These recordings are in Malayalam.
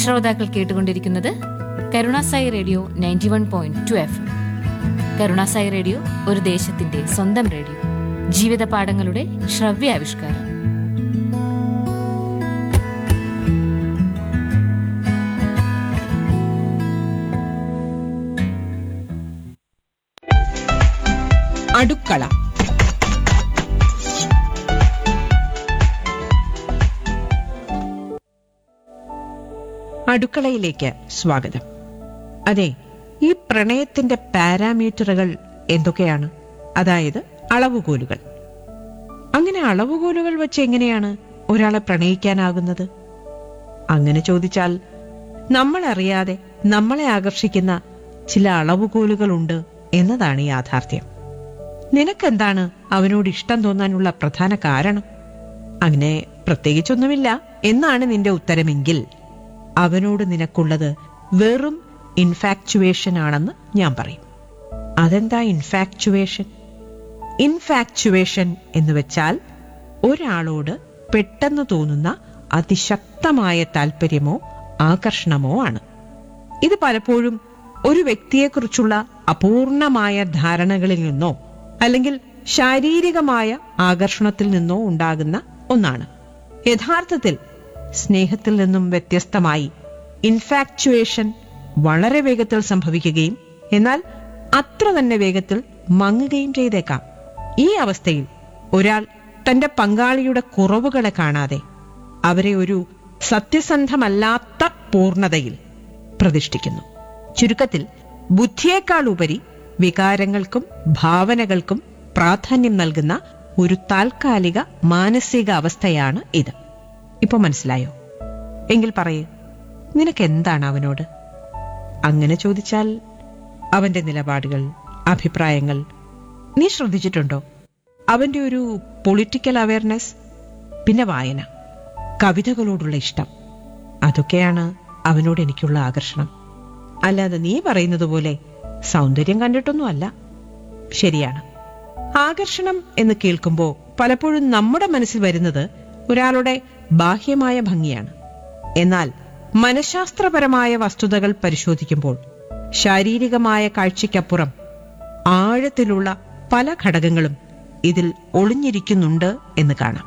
ശ്രോതാക്കൾ കേട്ടുകൊണ്ടിരിക്കുന്നത് Karunasai radio ninety one point two F Karunasai radio ഒരു ദേശത്തിന്റെ സ്വന്തം റേഡിയോ ജീവിത പാഠങ്ങളുടെ ശ്രവ്യാവിഷ്കാരം അടുക്കള അടുക്കളയിലേക്ക് സ്വാഗതം അതെ ഈ പ്രണയത്തിന്റെ പാരാമീറ്ററുകൾ എന്തൊക്കെയാണ് അതായത് അളവുകോലുകൾ അങ്ങനെ അളവുകോലുകൾ വെച്ച് എങ്ങനെയാണ് ഒരാളെ പ്രണയിക്കാനാകുന്നത് അങ്ങനെ ചോദിച്ചാൽ നമ്മൾ അറിയാതെ നമ്മളെ ആകർഷിക്കുന്ന ചില അളവുകോലുകളുണ്ട് എന്നതാണ് യാഥാർത്ഥ്യം നിനക്കെന്താണ് അവനോട് ഇഷ്ടം തോന്നാനുള്ള പ്രധാന കാരണം അങ്ങനെ പ്രത്യേകിച്ചൊന്നുമില്ല എന്നാണ് നിന്റെ ഉത്തരമെങ്കിൽ അവനോട് നിനക്കുള്ളത് വെറും ഇൻഫാക്ച്വേഷൻ ആണെന്ന് ഞാൻ പറയും അതെന്താ ഇൻഫാക്ച്വേഷൻ ഇൻഫാക്ച്വേഷൻ എന്ന് വെച്ചാൽ ഒരാളോട് പെട്ടെന്ന് തോന്നുന്ന അതിശക്തമായ താല്പര്യമോ ആകർഷണമോ ആണ് ഇത് പലപ്പോഴും ഒരു വ്യക്തിയെക്കുറിച്ചുള്ള അപൂർണമായ ധാരണകളിൽ നിന്നോ അല്ലെങ്കിൽ ശാരീരികമായ ആകർഷണത്തിൽ നിന്നോ ഉണ്ടാകുന്ന ഒന്നാണ് യഥാർത്ഥത്തിൽ സ്നേഹത്തിൽ നിന്നും വ്യത്യസ്തമായി ഇൻഫാക്ച്വേഷൻ വളരെ വേഗത്തിൽ സംഭവിക്കുകയും എന്നാൽ അത്ര തന്നെ വേഗത്തിൽ മങ്ങുകയും ചെയ്തേക്കാം ഈ അവസ്ഥയിൽ ഒരാൾ തന്റെ പങ്കാളിയുടെ കുറവുകളെ കാണാതെ അവരെ ഒരു സത്യസന്ധമല്ലാത്ത പൂർണതയിൽ പ്രതിഷ്ഠിക്കുന്നു ചുരുക്കത്തിൽ ബുദ്ധിയേക്കാൾ ഉപരി വികാരങ്ങൾക്കും ഭാവനകൾക്കും പ്രാധാന്യം നൽകുന്ന ഒരു താൽക്കാലിക മാനസിക അവസ്ഥയാണ് ഇത് ഇപ്പൊ മനസ്സിലായോ എങ്കിൽ പറയേ നിനക്ക് എന്താണ് അവനോട് അങ്ങനെ ചോദിച്ചാൽ അവന്റെ നിലപാടുകൾ അഭിപ്രായങ്ങൾ നീ ശ്രദ്ധിച്ചിട്ടുണ്ടോ അവന്റെ ഒരു പൊളിറ്റിക്കൽ അവയർനെസ് പിന്നെ വായന കവിതകളോടുള്ള ഇഷ്ടം അതൊക്കെയാണ് അവനോട് എനിക്കുള്ള ആകർഷണം അല്ലാതെ നീ പറയുന്നത് പോലെ സൗന്ദര്യം കണ്ടിട്ടൊന്നുമല്ല ശരിയാണ് ആകർഷണം എന്ന് കേൾക്കുമ്പോൾ പലപ്പോഴും നമ്മുടെ മനസ്സിൽ വരുന്നത് ഒരാളുടെ ബാഹ്യമായ ഭംഗിയാണ് എന്നാൽ മനഃശാസ്ത്രപരമായ വസ്തുതകൾ പരിശോധിക്കുമ്പോൾ ശാരീരികമായ കാഴ്ചയ്ക്കപ്പുറം ആഴത്തിലുള്ള പല ഘടകങ്ങളും ഇതിൽ ഒളിഞ്ഞിരിക്കുന്നുണ്ട് എന്ന് കാണാം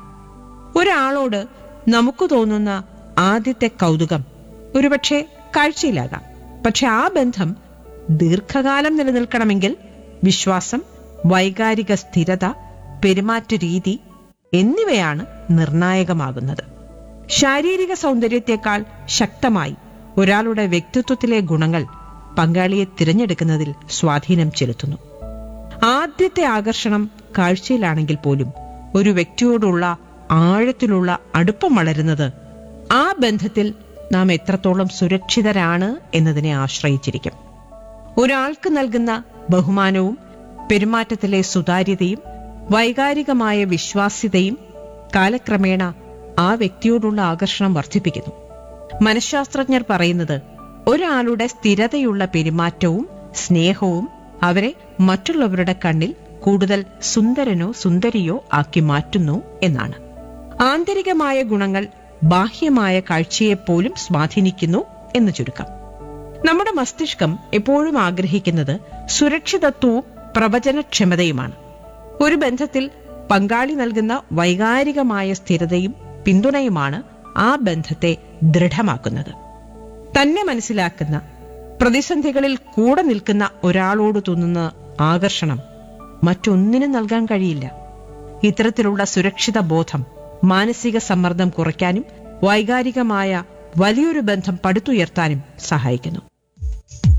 ഒരാളോട് നമുക്ക് തോന്നുന്ന ആദ്യത്തെ കൗതുകം ഒരുപക്ഷെ കാഴ്ചയിലാകാം പക്ഷെ ആ ബന്ധം ദീർഘകാലം നിലനിൽക്കണമെങ്കിൽ വിശ്വാസം വൈകാരിക സ്ഥിരത പെരുമാറ്റ രീതി എന്നിവയാണ് നിർണായകമാകുന്നത് ശാരീരിക സൗന്ദര്യത്തെക്കാൾ ശക്തമായി ഒരാളുടെ വ്യക്തിത്വത്തിലെ ഗുണങ്ങൾ പങ്കാളിയെ തിരഞ്ഞെടുക്കുന്നതിൽ സ്വാധീനം ചെലുത്തുന്നു ആദ്യത്തെ ആകർഷണം കാഴ്ചയിലാണെങ്കിൽ പോലും ഒരു വ്യക്തിയോടുള്ള ആഴത്തിലുള്ള അടുപ്പം വളരുന്നത് ആ ബന്ധത്തിൽ നാം എത്രത്തോളം സുരക്ഷിതരാണ് എന്നതിനെ ആശ്രയിച്ചിരിക്കും ഒരാൾക്ക് നൽകുന്ന ബഹുമാനവും പെരുമാറ്റത്തിലെ സുതാര്യതയും വൈകാരികമായ വിശ്വാസ്യതയും കാലക്രമേണ ആ വ്യക്തിയോടുള്ള ആകർഷണം വർദ്ധിപ്പിക്കുന്നു മനഃശാസ്ത്രജ്ഞർ പറയുന്നത് ഒരാളുടെ സ്ഥിരതയുള്ള പെരുമാറ്റവും സ്നേഹവും അവരെ മറ്റുള്ളവരുടെ കണ്ണിൽ കൂടുതൽ സുന്ദരനോ സുന്ദരിയോ ആക്കി മാറ്റുന്നു എന്നാണ് ആന്തരികമായ ഗുണങ്ങൾ ബാഹ്യമായ കാഴ്ചയെപ്പോലും സ്വാധീനിക്കുന്നു എന്ന് ചുരുക്കം നമ്മുടെ മസ്തിഷ്കം എപ്പോഴും ആഗ്രഹിക്കുന്നത് സുരക്ഷിതത്വവും പ്രവചനക്ഷമതയുമാണ് ഒരു ബന്ധത്തിൽ പങ്കാളി നൽകുന്ന വൈകാരികമായ സ്ഥിരതയും പിന്തുണയുമാണ് ആ ബന്ധത്തെ ദൃഢമാക്കുന്നത് തന്നെ മനസ്സിലാക്കുന്ന പ്രതിസന്ധികളിൽ കൂടെ നിൽക്കുന്ന ഒരാളോട് തോന്നുന്ന ആകർഷണം മറ്റൊന്നിനും നൽകാൻ കഴിയില്ല ഇത്തരത്തിലുള്ള സുരക്ഷിത ബോധം മാനസിക സമ്മർദ്ദം കുറയ്ക്കാനും വൈകാരികമായ വലിയൊരു ബന്ധം പടുത്തുയർത്താനും സഹായിക്കുന്നു